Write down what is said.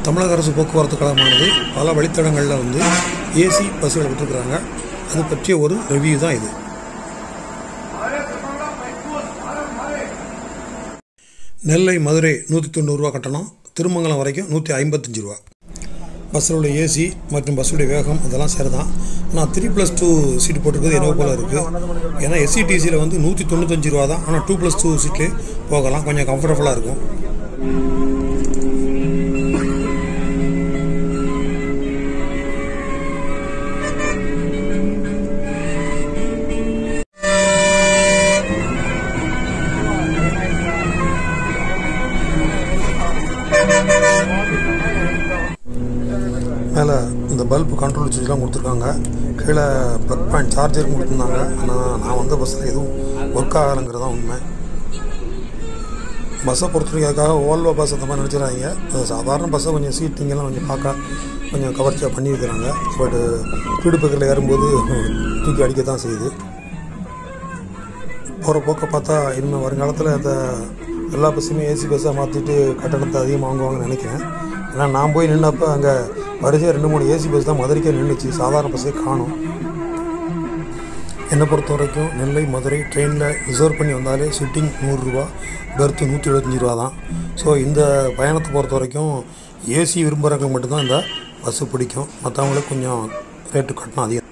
தமிழக அரசு போக்குவரத்து கழகமானது பல வழித்தடங்களில் வந்து ஏசி பஸ்ஸுகளை விட்டுருக்குறாங்க அது பற்றிய ஒரு ரிவ்யூ தான் இது நெல்லை மதுரை நூற்றி தொண்ணூறுரூவா கட்டணம் திருமங்கலம் வரைக்கும் நூற்றி ஐம்பத்தஞ்சு ரூபா பஸ்ஸில் உள்ள ஏசி மற்றும் பஸ்ஸுடைய வேகம் அதெல்லாம் சரி தான் ஆனால் த்ரீ ப்ளஸ் டூ சீட் போட்டிருக்கிறது என்னவோ போல் இருக்குது ஏன்னா எஸ்சிடிசியில் வந்து நூற்றி தொண்ணூத்தஞ்சு ரூபா தான் ஆனால் டூ ப்ளஸ் டூ சீட்லேயே போகலாம் கொஞ்சம் கம்ஃபர்டபுளாக இருக்கும் மேலே இந்த பல்பு கண்ட்ரோல் சுவிட்ச்லாம் கொடுத்துருக்காங்க கீழே ப்ளக் பாயிண்ட் சார்ஜர் கொடுத்துருந்தாங்க ஆனால் நான் வந்த பஸ்ஸில் எதுவும் ஒர்க் ஆகலைங்கிறது தான் உண்மை பஸ்ஸை பொறுத்த வரைக்கும் அதுக்காக ஓல்வோ பஸ் அந்த மாதிரி நினச்சிடாதீங்க அது சாதாரண பஸ்ஸை கொஞ்சம் சீட்டிங்கெல்லாம் கொஞ்சம் பார்க்க கொஞ்சம் கவர்ச்சியாக பண்ணியிருக்கிறாங்க பட்டு ஸ்பீடு பக்கத்தில் ஏறும்போது தூக்கி அடிக்க தான் செய்யுது போகிற போக்க பார்த்தா இனிமேல் வருங்காலத்தில் அந்த எல்லா பஸ்ஸுமே ஏசி பஸ்ஸாக மாற்றிட்டு கட்டணத்தை அதிகமாக வாங்குவாங்கன்னு நினைக்கிறேன் ஏன்னா நான் போய் நின்னப்போ அங்கே வரிசையாக ரெண்டு மூணு ஏசி பஸ் தான் மதுரைக்கே நின்றுச்சு சாதாரண பஸ்ஸே காணும் என்னை பொறுத்த வரைக்கும் நெல்லை மதுரை ட்ரெயினில் ரிசர்வ் பண்ணி வந்தாலே சிட்டிங் நூறுரூவா பெர்த்து நூற்றி எழுபத்தஞ்சி ரூபா தான் ஸோ இந்த பயணத்தை பொறுத்த வரைக்கும் ஏசி விரும்புகிறவங்களுக்கு மட்டும்தான் இந்த பஸ்ஸு பிடிக்கும் மற்றவங்களுக்கு கொஞ்சம் ரேட்டு கட்டணம் அதிகம்